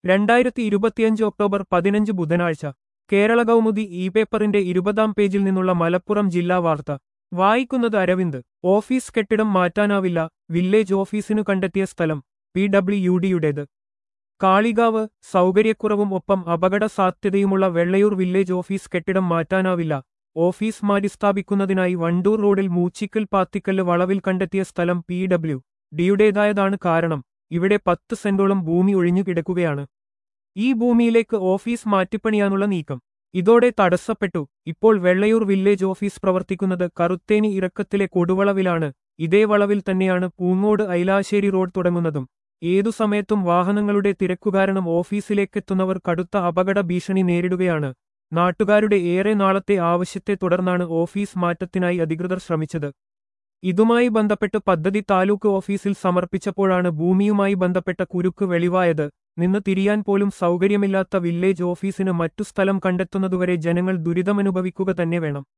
രണ്ടായിരത്തി ഇരുപത്തിയഞ്ച് ഒക്ടോബർ പതിനഞ്ച് ബുധനാഴ്ച കേരള കൗമുദി ഇ പേപ്പറിന്റെ ഇരുപതാം പേജിൽ നിന്നുള്ള മലപ്പുറം ജില്ലാ വാർത്ത വായിക്കുന്നത് അരവിന്ദ് ഓഫീസ് കെട്ടിടം മാറ്റാനാവില്ല വില്ലേജ് ഓഫീസിനു കണ്ടെത്തിയ സ്ഥലം പി ഡബ്ല്യു ഡിയുടേത് കാളികാവ് സൗകര്യക്കുറവും ഒപ്പം അപകട സാധ്യതയുമുള്ള വെള്ളയൂർ വില്ലേജ് ഓഫീസ് കെട്ടിടം മാറ്റാനാവില്ല ഓഫീസ് മാറ്റിസ്ഥാപിക്കുന്നതിനായി വണ്ടൂർ റോഡിൽ മൂച്ചിക്കൽ പാത്തിക്കല്ല് വളവിൽ കണ്ടെത്തിയ സ്ഥലം പി ഡബ്ല്യു ഡിയുടേതായതാണ് കാരണം ഇവിടെ പത്ത് സെന്റോളം ഭൂമി ഒഴിഞ്ഞു കിടക്കുകയാണ് ഈ ഭൂമിയിലേക്ക് ഓഫീസ് മാറ്റിപ്പണിയാനുള്ള നീക്കം ഇതോടെ തടസ്സപ്പെട്ടു ഇപ്പോൾ വെള്ളയൂർ വില്ലേജ് ഓഫീസ് പ്രവർത്തിക്കുന്നത് കറുത്തേനി ഇറക്കത്തിലെ കൊടുവളവിലാണ് ഇതേ വളവിൽ തന്നെയാണ് പൂങ്ങോട് ഐലാശ്ശേരി റോഡ് തുടങ്ങുന്നതും ഏതു സമയത്തും വാഹനങ്ങളുടെ തിരക്കുകാരണം ഓഫീസിലേക്കെത്തുന്നവർ കടുത്ത അപകട ഭീഷണി നേരിടുകയാണ് നാട്ടുകാരുടെ ഏറെ നാളത്തെ ആവശ്യത്തെ തുടർന്നാണ് ഓഫീസ് മാറ്റത്തിനായി അധികൃതർ ശ്രമിച്ചത് ഇതുമായി ബന്ധപ്പെട്ട് പദ്ധതി താലൂക്ക് ഓഫീസിൽ സമർപ്പിച്ചപ്പോഴാണ് ഭൂമിയുമായി ബന്ധപ്പെട്ട കുരുക്ക് വെളിവായത് നിന്ന് തിരിയാൻ പോലും സൗകര്യമില്ലാത്ത വില്ലേജ് ഓഫീസിന് മറ്റു സ്ഥലം കണ്ടെത്തുന്നതുവരെ ജനങ്ങൾ ദുരിതമനുഭവിക്കുക തന്നെ വേണം